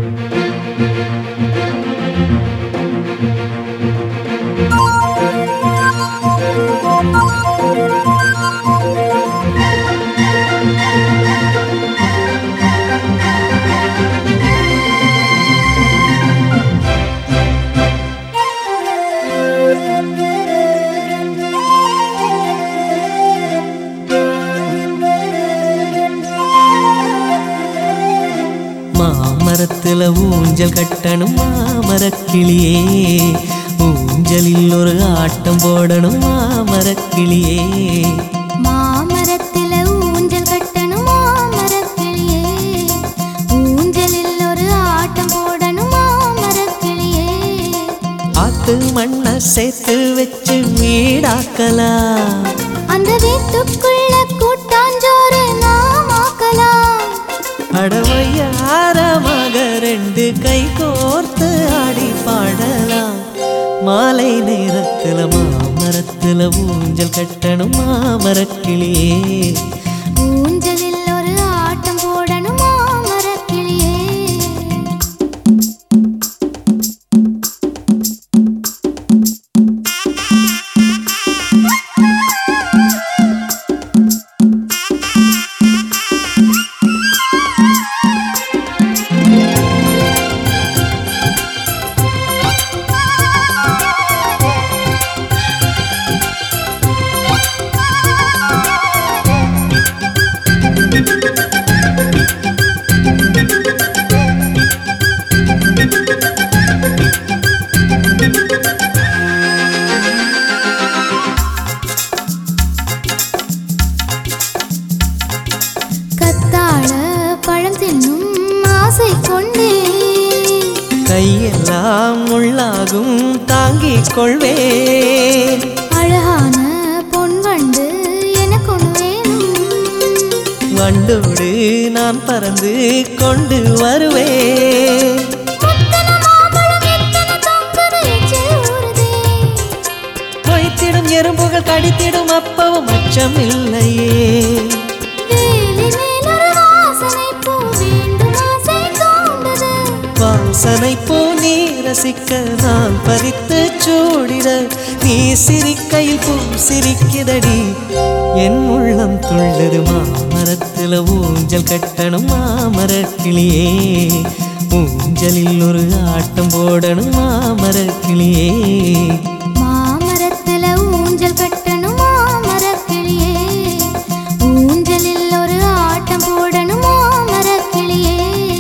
மாமரத்துல ஊஞ்சல் கட்டணும் மாமரக்கிளியே ஊஞ்சலில் ஒரு ஆட்டம் போடணும் மாமரக்கிளியே மாமரத்தில ஊஞ்சல் கட்டணும் மாமரக்கிளியே ஊஞ்சலில் ஒரு ஆட்டம் போடணும் மாமரக்கிளியே ஆத்து மண்ணை சேர்த்து வச்சு வீடாக்கலாம் அந்த வீட்டுக்குள்ள கூட்டாஞ்சோறு நாம் ஆக்கலாம் அடவையாரமாக ரெண்டு கை கோர்த்து ஆடி பாடலாம் மாலை நேரத்துல மாமரத்துல ஊஞ்சல் கட்டணும் மாமரக்கிளியே ஊஞ்சலில் ஒரு ஆட்டம் போடணும் மாமரக்கிளியே கத்தாழ பழம் தின்னும் ஆசை கொண்டே கையெல்லாம் முள்ளாகும் தாங்கிக் கொள்வேன் அழகான பொன் வண்டு எனக்கு ஒன்று வேணும் வண்டோடு நான் பறந்து கொண்டு வருவேன் முத்தன மாம்பழம் எத்தனை தொங்குது எச்சில் ஊறுதே. மொய்த்திடும் எறும்புகள் கடித்திடும் அப்பவும் அச்சம் இல்லையே வேலி மேலொரு வாசனை பூ வேண்டும் ஆசை தூண்டுது. வாசனை போ நீ ரசிக்க நான் பறித்து சூடிட நீ சிரிக்கையில் பூ சிரிக்குதடி என் உள்ளம் துள்ளுது மாமரத்துல ஊஞ்சல் கட்டணும் மாமரக்கிளியே ஊஞ்சலில் ஒரு ஆட்டம் போடணும் மாமரக்கிளியே மாமரத்துல ஊஞ்சல் கட்டணும் மாமரக்கிளியே. ஊஞ்சலில் ஒரு ஆட்டம் போடணும் மாமரக்கிளியே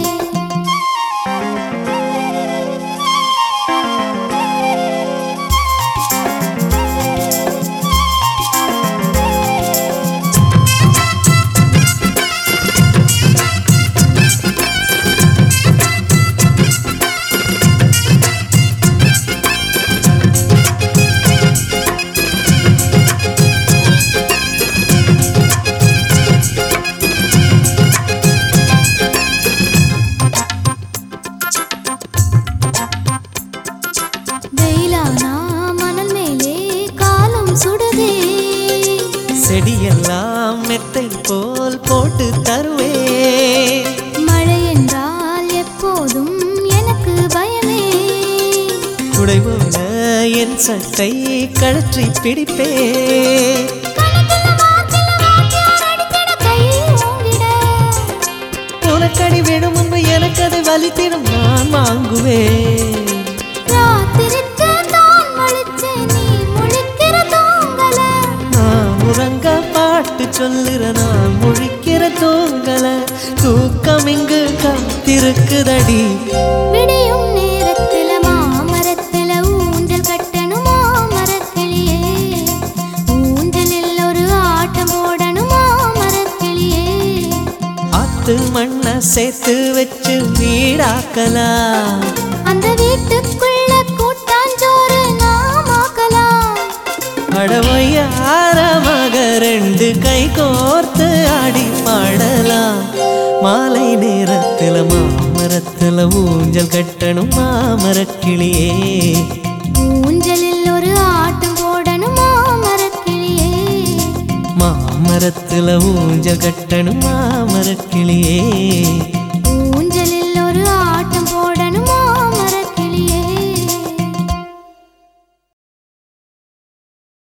வெயிலானா மணல் மேலே காலம் சுடுதே செடியெல்லாம் மெத்தை போல் போட்டு தருவே மழை என்றால் எப்போதும் எனக்கு பயமே குடை போல என் சட்டை கழற்றி பிடிப்பே கணக்குல வாக்கில வாத்தியார் அடித்திட கை ஓங்கிட. உனக்கடி விடும் முன்பு எனக்கு அது வலித்திடும் நான் வாங்குவேன் ராத்திரிக்கு தான் முழிச்சு நீ முழிக்கிற தூங்கல. நான் உறங்க பாட்டு சொல்லுற நான் முழிக்கிற தூங்கல தூக்கம் இங்கு காத்திருக்குதடி விடியும் நேரத்துல மாமரத்துல ஊஞ்சல் கட்டணும் மாமரக்கிளியே. ஊஞ்சலில் ஒரு ஆட்டம் போடணும் மாமரக்கிளியே ஆத்து மண்ணை சேர்த்து வச்சு வீடாக்கலாம் அந்த வீட்டுக்குள்ள கூட்டாஞ்சோறு நாம் ஆக்கலாம் அடவையாரமாக ரெண்டு கை கோர்த்து ஆடி பாடலாம் மாலை நேரத்துல மாமரத்துல ஊஞ்சல் கட்டணும் மாமரக்கிளியே ஊஞ்சலில் ஒரு ஆட்டம் போடணும் மாமரக்கிளியே மாமரத்துல ஊஞ்சல் கட்டணும் மாமரக்கிளியே